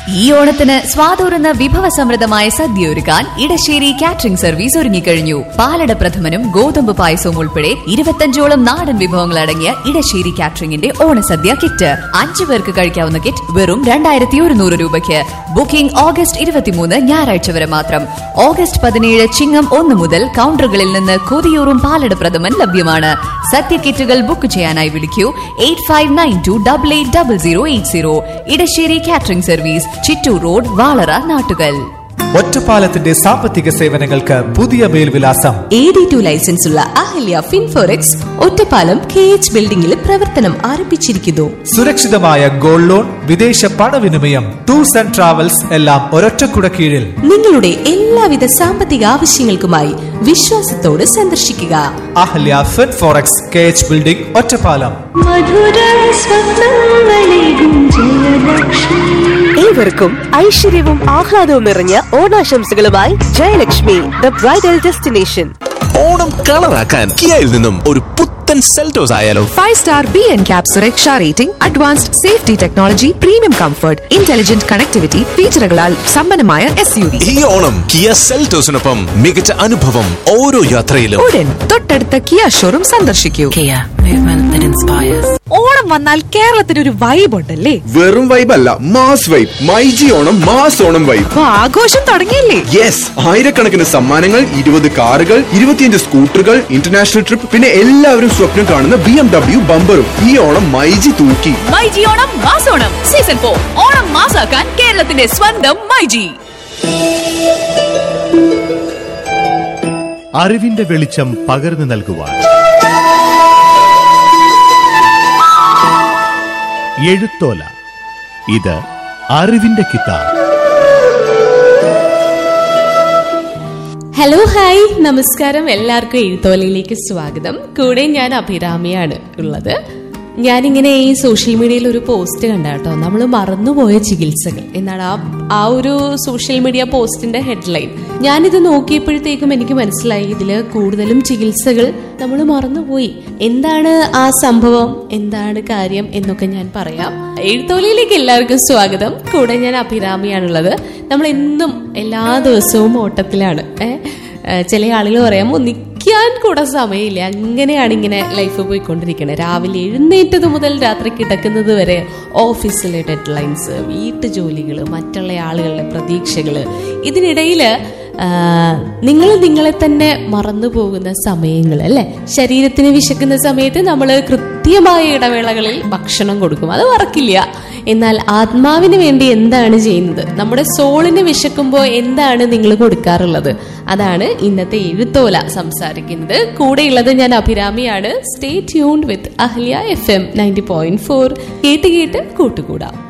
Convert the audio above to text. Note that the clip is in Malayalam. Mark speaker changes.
Speaker 1: ഈ ഓണത്തിന് സ്വാതൂറുന്ന വിഭവസമൃദ്ധമായ സദ്യ ഒരുക്കാൻ ഇടശ്ശേരി കാറ്ററിംഗ് സർവീസ് ഒരുങ്ങിക്കഴിഞ്ഞു പാലട പ്രഥമനും ഗോതമ്പ് പായസവും ഉൾപ്പെടെ ഇരുപത്തഞ്ചോളം നാടൻ വിഭവങ്ങൾ അടങ്ങിയ ഇടശ്ശേരി കാറ്ററിംഗിന്റെ ഓണസദ്യ കിറ്റ് അഞ്ചു പേർക്ക് കഴിക്കാവുന്ന കിറ്റ് വെറും രണ്ടായിരത്തി ഒരുന്നൂറ് രൂപയ്ക്ക് ബുക്കിംഗ് ഓഗസ്റ്റ് ഇരുപത്തിമൂന്ന് ഞായറാഴ്ച വരെ മാത്രം ഓഗസ്റ്റ് പതിനേഴ് ചിങ്ങം ഒന്ന് മുതൽ കൗണ്ടറുകളിൽ നിന്ന് കൊതിയൂറും പാലട പ്രഥമൻ ലഭ്യമാണ് സദ്യ കിറ്റുകൾ ബുക്ക് ചെയ്യാനായി വിളിക്കൂ eight five nine two double eight double zero eight zero Edassery catering service Chittur road Valara Nattukal
Speaker 2: ഒറ്റപ്പാലത്തിന്റെ സാമ്പത്തിക സേവനങ്ങൾക്ക് പുതിയ മേൽവിലാസം
Speaker 3: എ ഡി ടു ലൈസൻസ് ഉള്ള Ahalya Finforex Ottapalam K H ബിൽഡിംഗിൽ പ്രവർത്തനം ആരംഭിച്ചിരിക്കുന്നു
Speaker 2: സുരക്ഷിതമായ ഗോൾഡ് ലോൺ വിദേശ പണവിനിമയം ടൂർസ് ആൻഡ് ട്രാവൽസ് എല്ലാം ഒരൊറ്റക്കുട കീഴിൽ
Speaker 3: നിങ്ങളുടെ എല്ലാവിധ സാമ്പത്തിക ആവശ്യങ്ങൾക്കുമായി വിശ്വാസത്തോട് സന്ദർശിക്കുക
Speaker 2: Ahalya Finforex K H building Ottapalam
Speaker 4: മധുര സ്വപ്നങ്ങളേകും ജയലക്ഷ്മി
Speaker 5: ഏവർക്കും ഐശ്വര്യവും ആഹ്ലാദവും നിറഞ്ഞ ഓണാശംസകളുമായി Jayalakshmi the bridal destination
Speaker 6: Onam കളറാക്കാൻ കിയയിൽ നിന്നും ഒരു പുത്തൻ സെൽറ്റോസ് ആയാലോ
Speaker 7: five star B N cap സുരക്ഷ rating advanced safety technology premium comfort intelligent connectivity ഫീച്ചറുകളാൽ സമ്പന്നമായ എസ് യു വി
Speaker 6: ഈ ഓണം കിയ സെൽറ്റോസിനൊപ്പം മികച്ച അനുഭവം ഓരോ യാത്രയിലും
Speaker 7: ഉടൻ തൊട്ടടുത്ത കിയ ഷോറൂം സന്ദർശിക്കൂ
Speaker 8: ഓണം വന്നാൽ കേരളത്തിന് ഒരു വൈബ് ഉണ്ടല്ലേ
Speaker 9: വെറും വൈബ് അല്ല mass vibe myG Onam mass Onam vibe
Speaker 8: അപ്പൊ ആഘോഷം തുടങ്ങിയില്ലേ
Speaker 9: യെസ് ആയിരക്കണക്കിന് സമ്മാനങ്ങൾ ഇരുപത് കാറുകൾ ഇരുപത്തിയഞ്ച് സ്കൂട്ടറുകൾ ഇന്റർനാഷണൽ ട്രിപ്പ് പിന്നെ എല്ലാവരും സ്വപ്നം കാണുന്ന ബി എം ഡബ്ല്യു ബമ്പറും ഈ ഓണം മൈജി തൂക്കി
Speaker 1: മൈജി ഓണം മാസോണം സീസൺ ഫോർ ഓണം മാസാക്കാൻ കേരളത്തിന്റെ സ്വന്തം മൈജി
Speaker 10: അറിവിന്റെ വെളിച്ചം പകർന്നു നൽകുവാൻ എഴുത്തോല ഇത് അറിവിന്റെ കിതാബ്
Speaker 3: ഹലോ ഹായ് നമസ്കാരം എല്ലാവർക്കും എഴുത്തോലയിലേക്ക് സ്വാഗതം കൂടെ ഞാൻ അഭിരാമിയാണ് ഉള്ളത് ഞാനിങ്ങനെ ഈ സോഷ്യൽ മീഡിയയിൽ ഒരു പോസ്റ്റ് കണ്ട കേട്ടോ നമ്മൾ മറന്നുപോയ ചികിത്സകൾ എന്നാണ് ആ ആ ഒരു സോഷ്യൽ മീഡിയ പോസ്റ്റിന്റെ ഹെഡ്ലൈൻ ഞാനിത് നോക്കിയപ്പോഴത്തേക്കും എനിക്ക് മനസ്സിലായി ഇതിൽ കൂടുതലും ചികിത്സകൾ നമ്മൾ മറന്നുപോയി എന്താണ് ആ സംഭവം എന്താണ് കാര്യം എന്നൊക്കെ ഞാൻ പറയാം എഴുത്തോലയിലേക്ക് എല്ലാവർക്കും സ്വാഗതം കൂടെ ഞാൻ അഭിരാമിയാണുള്ളത് നമ്മൾ എന്നും എല്ലാ ദിവസവും ഓട്ടത്തിലാണ് ഏഹ് ചില ആളുകൾ പറയാം നിൽക്കാൻ കൂടെ സമയമില്ല അങ്ങനെയാണ് ഇങ്ങനെ ലൈഫ് പോയിക്കൊണ്ടിരിക്കുന്നത് രാവിലെ എഴുന്നേറ്റത് മുതൽ രാത്രി കിടക്കുന്നത് വരെ ഓഫീസിലെ ഡെഡ് ലൈൻസ് വീട്ടു ജോലികൾ മറ്റുള്ള ആളുകളുടെ പ്രതീക്ഷകൾ ഇതിനിടയിൽ നിങ്ങൾ നിങ്ങളെ തന്നെ മറന്നു പോകുന്ന സമയങ്ങൾ അല്ലെ ശരീരത്തിന് വിശക്കുന്ന സമയത്ത് നമ്മൾ കൃത്യമായ ഇടവേളകളിൽ ഭക്ഷണം കൊടുക്കും അത് മറക്കില്ല എന്നാൽ ആത്മാവിന് വേണ്ടി എന്താണ് ചെയ്യുന്നത് നമ്മുടെ സോളിന് വിശക്കുമ്പോൾ എന്താണ് നിങ്ങൾ കൊടുക്കാറുള്ളത് അതാണ് ഇന്നത്തെ എഴുത്തോല സംസാരിക്കുന്നത് കൂടെയുള്ളത് ഞാൻ അഭിരാമിയാണ് stay tuned with Ahalya F M ninety point four കേട്ട് കേട്ട് കൂട്ടുകൂടാം